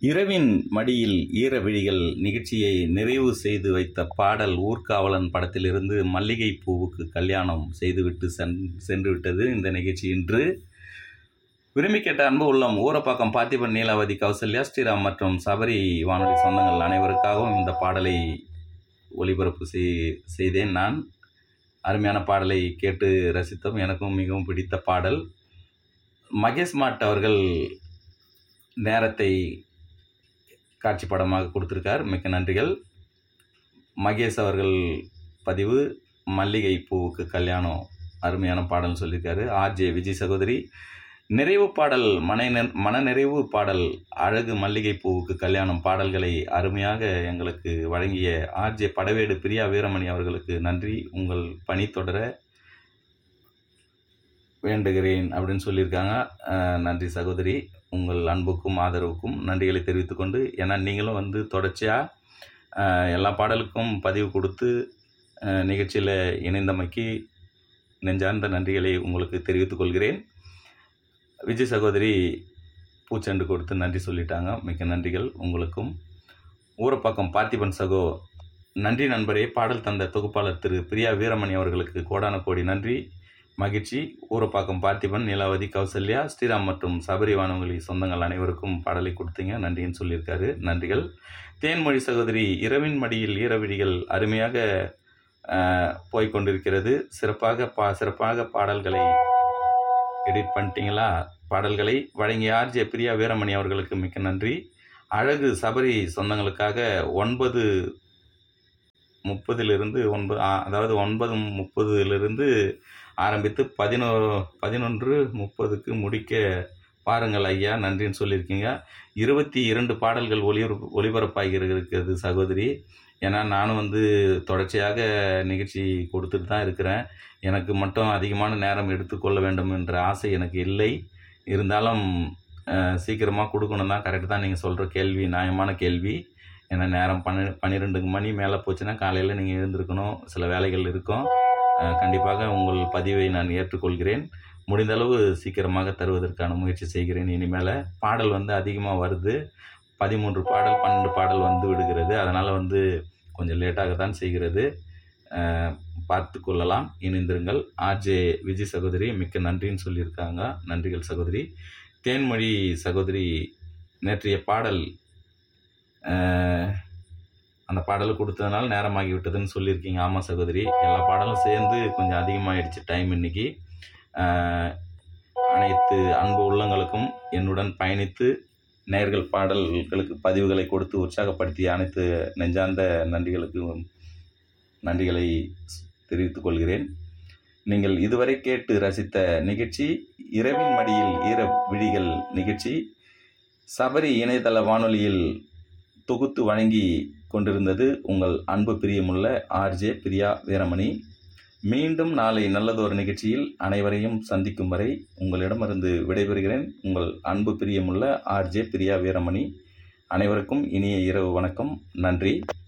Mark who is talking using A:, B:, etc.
A: இரவின் மடியில் ஈர விழிகள் நிகழ்ச்சியை நிறைவு செய்து வைத்த பாடல் ஊர்காவலன் படத்திலிருந்து மல்லிகை பூவுக்கு கல்யாணம் செய்துவிட்டு சென் சென்று விட்டது இந்த நிகழ்ச்சி இன்று விரும்பி கேட்ட அன்பு உள்ளம் ஊரப்பாக்கம் பார்த்திபன் நீலாவதி கௌசல்யா ஸ்ரீராம் மற்றும் சபரி வானொலி சொந்தங்கள் அனைவருக்காகவும் இந்த பாடலை ஒளிபரப்பு செய் செய்தேன் நான் அருமையான பாடலை கேட்டு ரசித்தோம் எனக்கும் மிகவும் பிடித்த பாடல் மகேஷ் மாட் அவர்கள் நேரத்தை காட்சி படமாக கொடுத்துருக்கார் மிக்க நன்றிகள் மகேஷ் அவர்கள் பதிவு மல்லிகை பூவுக்கு கல்யாணம் அருமையான பாடல்னு சொல்லியிருக்காரு ஆர்ஜே விஜய் சகோதரி நிறைவு பாடல் மன மனநிறைவு பாடல் அழகு மல்லிகை பூவுக்கு கல்யாணம் பாடல்களை அருமையாக எங்களுக்கு வழங்கிய ஆர்ஜே படவேடு பிரியா வீரமணி அவர்களுக்கு நன்றி உங்கள் பணி தொடர வேண்டுகிறேன் அப்படின்னு சொல்லியிருக்காங்க அஹ் நன்றி சகோதரி உங்கள் அன்புக்கும் ஆதரவுக்கும் நன்றிகளை தெரிவித்துக்கொண்டு ஏன்னா நீங்களும் வந்து தொடர்ச்சியாக எல்லா பாடலுக்கும் பதிவு கொடுத்து நிகழ்ச்சியில் இணைந்தமைக்கு நெஞ்சார்ந்த நன்றிகளை உங்களுக்கு தெரிவித்துக் கொள்கிறேன் விஜய் சகோதரி பூச்செண்டு கொடுத்து நன்றி சொல்லிட்டாங்க மிக்க நன்றிகள் உங்களுக்கும் ஊரப்பாக்கம் பார்த்திபன் சகோ நன்றி நண்பரே பாடல் தந்த தொகுப்பாளர் திரு பிரியா வீரமணி அவர்களுக்கு கோடான கோடி நன்றி மகிழ்ச்சி ஊரப்பாக்கம் பார்த்திபன் நீலாவதி கௌசல்யா ஸ்ரீராம் மற்றும் சபரி வானவங்களி சொந்தங்கள் அனைவருக்கும் பாடலை கொடுத்தீங்க நன்றின்னு சொல்லியிருக்காரு நன்றிகள் தேன்மொழி சகோதரி இரவின் மடியில் ஈரவிழிகள் அருமையாக போய் கொண்டிருக்கிறது சிறப்பாக பா சிறப்பாக பாடல்களை எடிட் பண்ணிட்டீங்களா பாடல்களை வழங்கிய ஆர்ஜே பிரியா வீரமணி அவர்களுக்கு மிக்க நன்றி அழகு சபரி சொந்தங்களுக்காக ஒன்பது முப்பதிலிருந்து ஒன்பது அதாவது ஒன்பது முப்பதுலேருந்து ஆரம்பித்து பதினோ பதினொன்று முப்பதுக்கு முடிக்க பாருங்கள் ஐயா நன்றின்னு சொல்லியிருக்கீங்க இருபத்தி இரண்டு பாடல்கள் ஒளிபரப்பு ஒளிபரப்பாகி இருக்கிறது சகோதரி ஏன்னா நானும் வந்து தொடர்ச்சியாக நிகழ்ச்சி கொடுத்துட்டு தான் இருக்கிறேன் எனக்கு மட்டும் அதிகமான நேரம் எடுத்துக்கொள்ள வேண்டும் என்ற ஆசை எனக்கு இல்லை இருந்தாலும் சீக்கிரமாக கொடுக்கணும் தான் கரெக்டு தான் நீங்கள் சொல்கிற கேள்வி நியாயமான கேள்வி ஏன்னா நேரம் பன்ன பன்னிரெண்டு மணி மேலே போச்சுன்னா காலையில் நீங்கள் எழுந்திருக்கணும் சில வேலைகள் இருக்கும் கண்டிப்பாக உங்கள் பதிவை நான் ஏற்றுக்கொள்கிறேன் முடிந்தளவு சீக்கிரமாக தருவதற்கான முயற்சி செய்கிறேன் இனிமேல் பாடல் வந்து அதிகமாக வருது பதிமூன்று பாடல் பன்னெண்டு பாடல் வந்து விடுகிறது அதனால் வந்து கொஞ்சம் லேட்டாக தான் செய்கிறது பார்த்து கொள்ளலாம் இணைந்திருங்கள் ஆர்ஜே விஜய் சகோதரி மிக்க நன்றின்னு சொல்லியிருக்காங்க நன்றிகள் சகோதரி தேன்மொழி சகோதரி நேற்றைய பாடல் அந்த பாடலை கொடுத்ததுனால நேரமாகி விட்டதுன்னு சொல்லியிருக்கீங்க ஆமாம் சகோதரி எல்லா பாடலும் சேர்ந்து கொஞ்சம் அதிகமாகிடுச்சு டைம் இன்னைக்கு அனைத்து அன்பு உள்ளங்களுக்கும் என்னுடன் பயணித்து நேர்கள் பாடல்களுக்கு பதிவுகளை கொடுத்து உற்சாகப்படுத்திய அனைத்து நெஞ்சார்ந்த நன்றிகளுக்கு நன்றிகளை தெரிவித்துக் கொள்கிறேன் நீங்கள் இதுவரை கேட்டு ரசித்த நிகழ்ச்சி இரவின் மடியில் ஈர விழிகள் நிகழ்ச்சி சபரி இணையதள வானொலியில் தொகுத்து வழங்கி கொண்டிருந்தது உங்கள் அன்பு பிரியமுள்ள ஆர்ஜே பிரியா வீரமணி மீண்டும் நாளை நல்லதொரு நிகழ்ச்சியில் அனைவரையும் சந்திக்கும் வரை உங்களிடமிருந்து விடைபெறுகிறேன் உங்கள் அன்பு பிரியமுள்ள ஆர்ஜே பிரியா வீரமணி அனைவருக்கும் இனிய இரவு வணக்கம் நன்றி